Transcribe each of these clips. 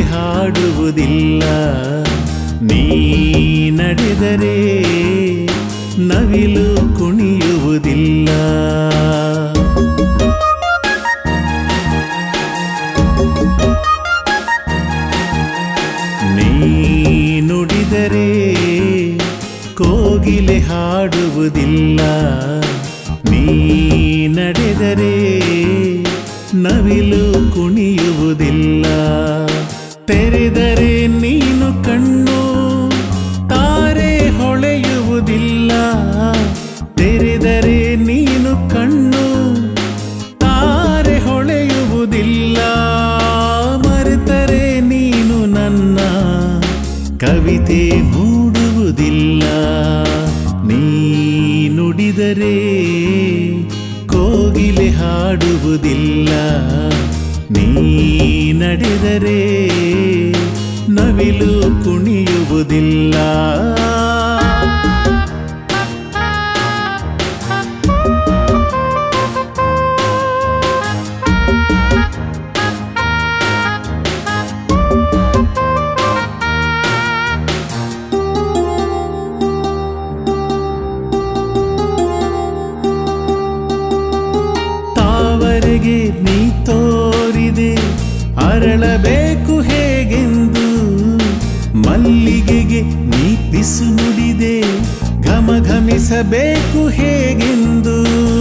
ಹಾಡುವುದಿಲ್ಲ ನೀ ನಡೆದರೆ ನವಿಲು ಕುಣಿಯುವುದಿಲ್ಲ ನೀ ನುಡಿದರೆ ಕೋಗಿಲೆ ಹಾಡುವುದಿಲ್ಲ ನೀ ನಡೆದರೆ ನವಿಲು ಕುಣಿಯುವುದಿಲ್ಲ ತೆರೆದರೆ ನೀನು ಕಣ್ಣು ತಾರೆ ಹೊಳೆಯುವುದಿಲ್ಲ ತೆರೆದರೆ ನೀನು ಕಣ್ಣು ತಾರೆ ಹೊಳೆಯುವುದಿಲ್ಲ ಮರೆತರೆ ನೀನು ನನ್ನ ಕವಿತೆ ಮೂಡುವುದಿಲ್ಲ ನೀ ನುಡಿದರೆ ಕೋಗಿಲೆ ಹಾಡುವುದಿಲ್ಲ ನೀ ನಡೆದರೆ ನವಿಲು ಕುಣಿಯುವುದಿಲ್ಲ ತಾವರೆಗೆ ನೀ ತೋರಿದೆ ಅರಳಬೇಕು ಹೇಗೆಂದು ಮಲ್ಲಿಗೆಗೆ ನೀ ಪಿಸು ನುಡಿದೆ ಘಮ ಘಮಿಸಬೇಕು ಹೇಗೆಂದು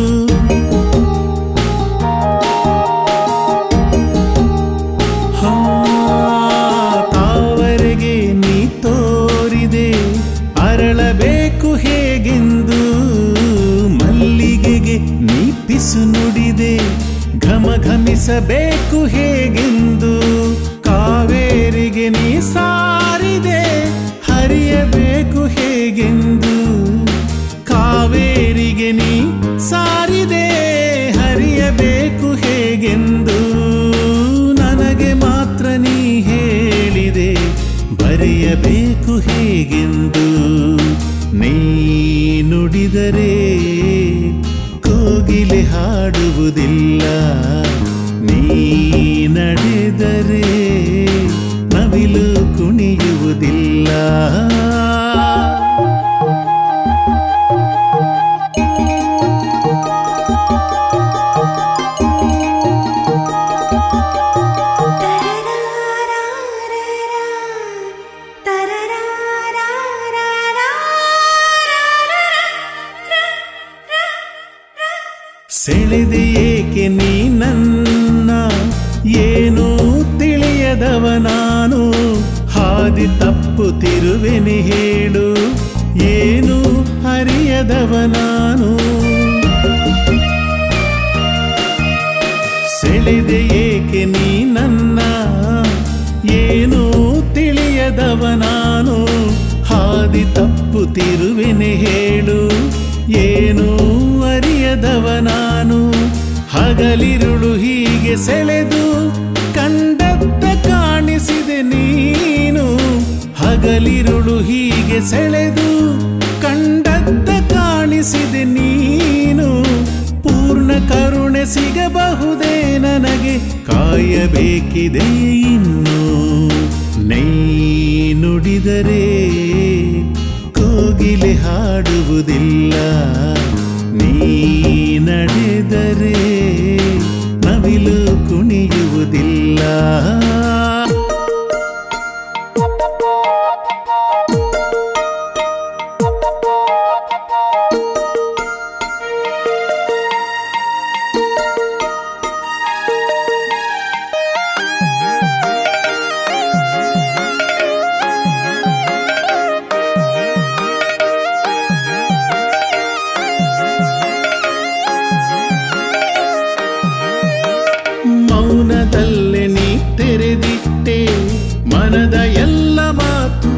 ಹಾ, ತಾವರೆಗೆ ನೀ ತೋರಿದೆ ಅರಳಬೇಕು ಹೇಗೆಂದು ಮಲ್ಲಿಗೆಗೆ ನೀ ಪಿಸು ನುಡಿದೆ ಘಮ ಘಮಿಸಬೇಕು ಹೇಗೆಂದು ಕಾವೇರಿಗೆ ನೀ ಸಾರಿದೆ ಹರಿಯಬೇಕು ಹೇಗೆಂದು ಕಾವೇರಿಗೆ ನೀ ಸಾರಿದೆ ಹರಿಯಬೇಕು ಹೇಗೆಂದು ನನಗೆ ಮಾತ್ರ ನೀ ಹೇಳಿದೆ ಬರೆಯಬೇಕು ಹೇಗೆಂದು ನೀ ನುಡಿದರೆ ಕೋಗಿಲೆ ಹಾಡುವುದಿಲ್ಲ ನೀ ನಡೆದರೆ ನವಿಲು ಕುಣಿಯುವುದಿಲ್ಲ ಸೆಳೆದೆ ಏಕೆ ನೀ ನನ್ನ ಏನೂ ತಿಳಿಯದವ ನಾನು ಹಾದಿ ತಪ್ಪುತ್ತಿರುವೆನೆ ಹೇಳು ಏನು ಅರಿಯದವ ನಾನು ಸೆಳೆದೆ ಏಕೆ ನೀ ನನ್ನ ಏನೂ ತಿಳಿಯದವ ನಾನು ಹಾದಿ ತಪ್ಪುತ್ತಿರುವೆನೆ ಹೇಳು ಏನು ಅರಿಯದವ ನಾನು ಹಗಲಿರುಳು ಹೀಗೆ ಸೆಳೆದು ಕಂಡತ್ತ ಕಾಣಿಸಿದೆ ನೀನು ಹಗಲಿರುಳು ಹೀಗೆ ಸೆಳೆದು ಕಂಡತ್ತ ಕಾಣಿಸಿದೆ ನೀನು ಪೂರ್ಣ ಕರುಣೆ ಸಿಗಬಹುದೇ ನನಗೆ ಕಾಯಬೇಕಿದೆ ಇನ್ನು ನೈ ನುಡಿದರೆ ಕೋಗಿಲೆ ಹಾಡುವುದಿಲ್ಲ ನೀ ನಡೆದರೆ ನವಿಲು ಕುಣಿಯುವುದಿಲ್ಲ ಮೌನದಲ್ಲೇ ನೀ ತೆರೆದಿಟ್ಟೆ ಮನದ ಎಲ್ಲ ಮಾತು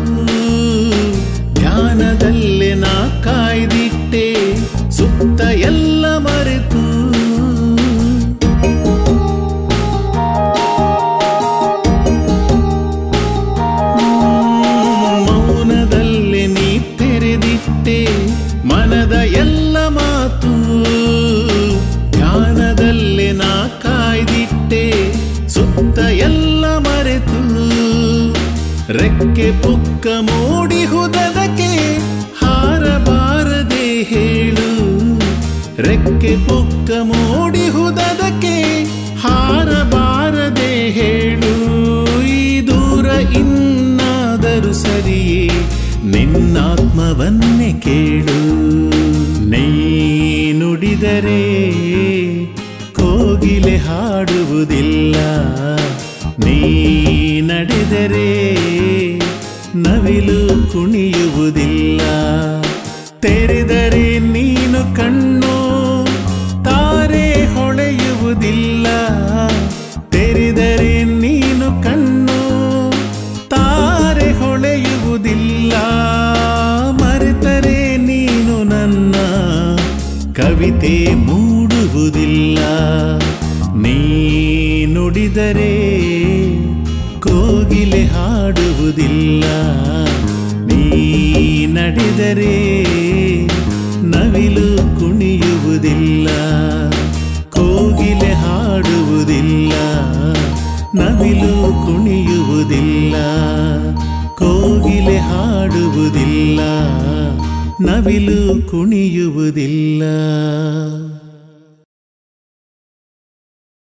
ಧ್ಯಾನದಲ್ಲೇ ನಾ ಕಾಯ್ದಿಟ್ಟೆ ಸುತ್ತ ಎಲ್ಲ ಮರೆತು ಮೌನದಲ್ಲೇ ನೀ ತೆರೆದಿಟ್ಟೆ ಮನದ ಎಲ್ಲ ಮಾತು ಧ್ಯಾನದಲ್ಲೇ ನಾ ಕಾಯ್ದಿಟ್ಟೆ ಸುತ್ತ ಎಲ್ಲ ಮರೆತು ರೆಕ್ಕೆ ಪುಕ್ಕ ಮೂಡಿಹುದದಕ್ಕೆ ಹಾರಬಾರದೆ ಹೇಳು ರೆಕ್ಕೆ ಪುಕ್ಕ ಮೂಡಿಹುದದಕ್ಕೆ ಹಾರಬಾರದೆ ಹೇಳು ಈ ದೂರ ಇನ್ನಾದರೂ ಸರಿಯೇ ನಿನ್ನಾತ್ಮವನ್ನೇ ಕೇಳು ನೀ ನುಡಿದರೆ ಕೋಗಿಲೆ ಹಾಡುವುದಿಲ್ಲ ನೀ ನಡೆದರೆ ನವಿಲು ಕುಣಿಯುವುದಿಲ್ಲ ತೆರೆದರೆ ನೀನು ಕಣ್ಣು ತಾರೆ ಹೊಳೆಯುವುದಿಲ್ಲ ತೆರೆದರೆ ನೀನು ಕಣ್ಣು ತಾರೆ ಹೊಳೆಯುವುದಿಲ್ಲ ಮರೆತರೆ ನೀನು ನನ್ನ ಕವಿತೆ ಮೂಡುವುದಿಲ್ಲ ನೀ ನುಡಿದರೆ ಕೋಗಿಲೆ ಹಾಡುವುದಿಲ್ಲ ನೀ ನಡೆದರೆ ನವಿಲು ಕುಣಿಯುವುದಿಲ್ಲ ಕೋಗಿಲೆ ಹಾಡುವುದಿಲ್ಲ ನವಿಲು ಕುಣಿಯುವುದಿಲ್ಲ ಕೋಗಿಲೆ ಹಾಡುವುದಿಲ್ಲ ನವಿಲು ಕುಣಿಯುವುದಿಲ್ಲ